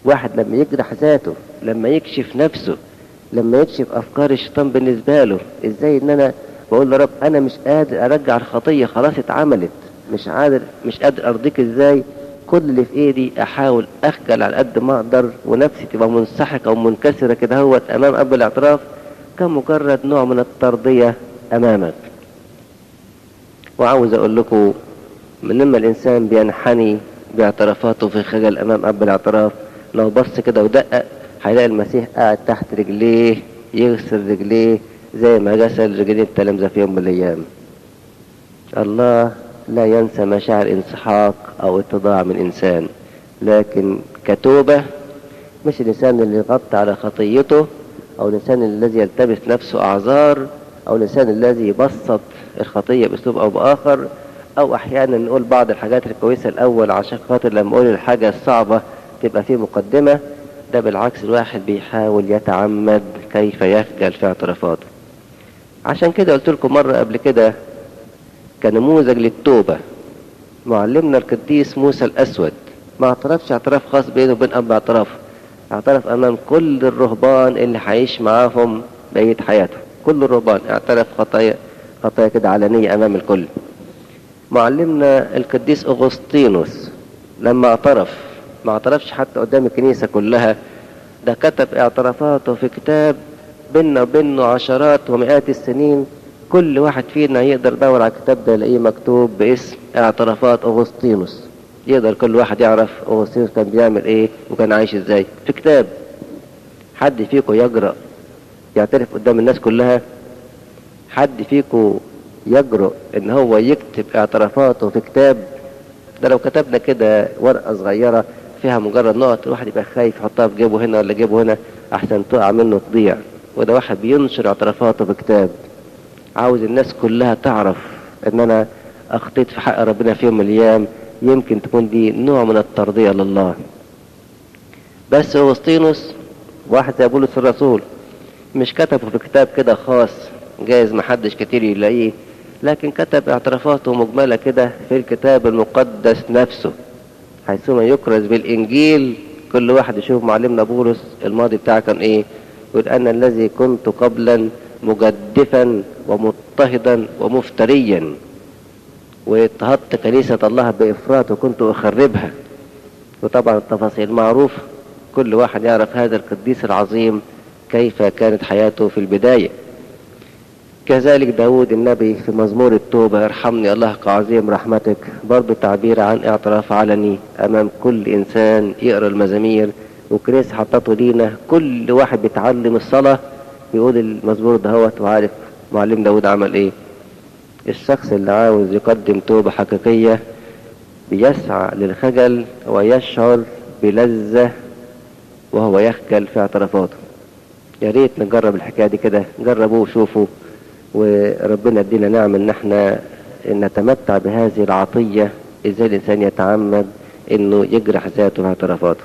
واحد لما يجرح ذاته لما يكشف نفسه لما يكشف افكار الشيطان بالنسبه له ازاي ان انا بقول له رب انا مش قادر ارجع الخطيه خلاص اتعملت مش قادر مش قادر ارضيك ازاي كل اللي في ايدي احاول اخجل على قد ما اقدر ونفسي تبقى منسحقه ومنكسره كده هوت امام اب الاعتراف كمجرد نوع من الترضيه امامك وعاوز اقول لكم من لما الانسان بينحني باعترافاته في خجل امام اب الاعتراف لو بص كده ودقق هيلاقي المسيح قاعد تحت رجليه يغسل رجليه زي ما غسل رجلين التلامذة في يوم من الايام الله لا ينسى مشاعر انسحاق او اتضاع من انسان لكن كتوبة مش الانسان اللي يغطي على خطيته او الانسان الذي يلتبس نفسه اعذار او الانسان الذي يبسط الخطية باسلوب او باخر او احيانا نقول بعض الحاجات الكويسة الاول عشان خاطر لما اقول الحاجة الصعبة تبقى فيه مقدمة ده بالعكس الواحد بيحاول يتعمد كيف يخجل في اعترافاته عشان كده قلت لكم مرة قبل كده كنموذج للتوبة معلمنا القديس موسى الأسود ما اعترفش اعتراف خاص بينه وبين أب اعتراف اعترف أمام كل الرهبان اللي هيعيش معاهم بقية حياته كل الرهبان اعترف خطايا خطايا كده علنية أمام الكل معلمنا القديس أغسطينوس لما اعترف ما اعترفش حتى قدام الكنيسة كلها ده كتب اعترافاته في كتاب بيننا وبينه عشرات ومئات السنين كل واحد فينا يقدر يدور على الكتاب ده يلاقيه مكتوب باسم اعترافات أغسطينوس يقدر كل واحد يعرف أغسطينوس كان بيعمل ايه وكان عايش ازاي في كتاب حد فيكم يجرأ يعترف قدام الناس كلها حد فيكم يجرؤ ان هو يكتب اعترافاته في كتاب ده لو كتبنا كده ورقة صغيرة فيها مجرد نقط الواحد يبقى خايف يحطها في جيبه هنا ولا جيبه هنا احسن تقع منه تضيع وده واحد بينشر اعترافاته بكتاب عاوز الناس كلها تعرف ان انا اخطيت في حق ربنا في يوم من الايام يمكن تكون دي نوع من الترضية لله بس أغسطينوس واحد زي بولس الرسول مش كتبه في كتاب كده خاص جايز محدش كتير يلاقيه لكن كتب اعترافاته مجملة كده في الكتاب المقدس نفسه حيثما يكرز بالإنجيل كل واحد يشوف معلمنا بولس الماضي بتاعه كان إيه يقول أنا الذي كنت قبلا مجدفا ومضطهدا ومفتريا واضطهدت كنيسة الله بإفراط وكنت أخربها وطبعا التفاصيل معروفة كل واحد يعرف هذا القديس العظيم كيف كانت حياته في البداية كذلك داود النبي في مزمور التوبة ارحمني الله كعظيم رحمتك برضو تعبير عن اعتراف علني امام كل انسان يقرا المزامير وكريس حطته لينا كل واحد بيتعلم الصلاة يقول المزمور دهوت وعارف معلم داود عمل ايه الشخص اللي عاوز يقدم توبة حقيقية بيسعى للخجل ويشعر بلذة وهو يخجل في اعترافاته يا ريت نجرب الحكاية دي كده جربوه وشوفوا وربنا يدينا نعم ان احنا نتمتع بهذه العطية ازاي الانسان يتعمد انه يجرح ذاته في اعترافاته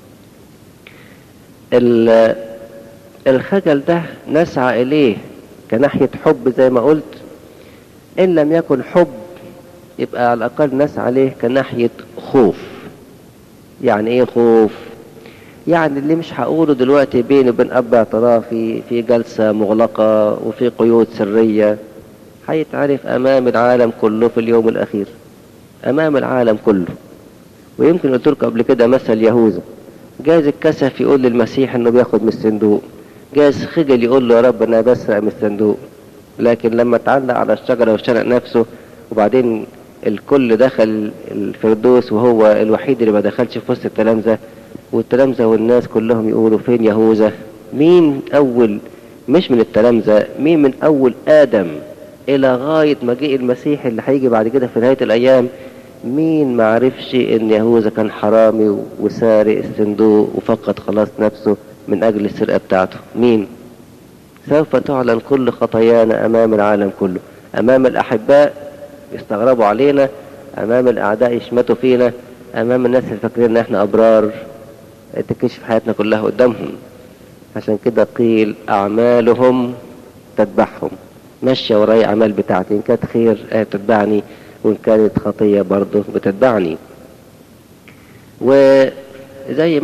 الخجل ده نسعى اليه كناحية حب زي ما قلت ان لم يكن حب يبقى على الاقل نسعى اليه كناحية خوف يعني ايه خوف يعني اللي مش هقوله دلوقتي بيني وبين اب اعترافي في جلسة مغلقة وفي قيود سرية هيتعرف امام العالم كله في اليوم الاخير امام العالم كله ويمكن قلت لكم قبل كده مثل يهوذا جايز الكسف يقول للمسيح انه بياخد من الصندوق جايز خجل يقول له يا رب انا بسرق من الصندوق لكن لما اتعلق على الشجرة وشنق نفسه وبعدين الكل دخل الفردوس وهو الوحيد اللي ما دخلش في وسط التلامذة والتلامذة والناس كلهم يقولوا فين يهوذا مين أول مش من التلامذة مين من أول آدم إلى غاية مجيء المسيح اللي هيجي بعد كده في نهاية الأيام مين ما عرفش إن يهوذا كان حرامي وسارق الصندوق وفقد خلاص نفسه من أجل السرقة بتاعته مين سوف تعلن كل خطايانا أمام العالم كله أمام الأحباء يستغربوا علينا أمام الأعداء يشمتوا فينا أمام الناس اللي فاكرين إن إحنا أبرار تكشف حياتنا كلها قدامهم عشان كده قيل أعمالهم تتبعهم ماشية وراي أعمال بتاعتي إن كانت خير تتبعني وإن كانت خطية برضه بتتبعني وزي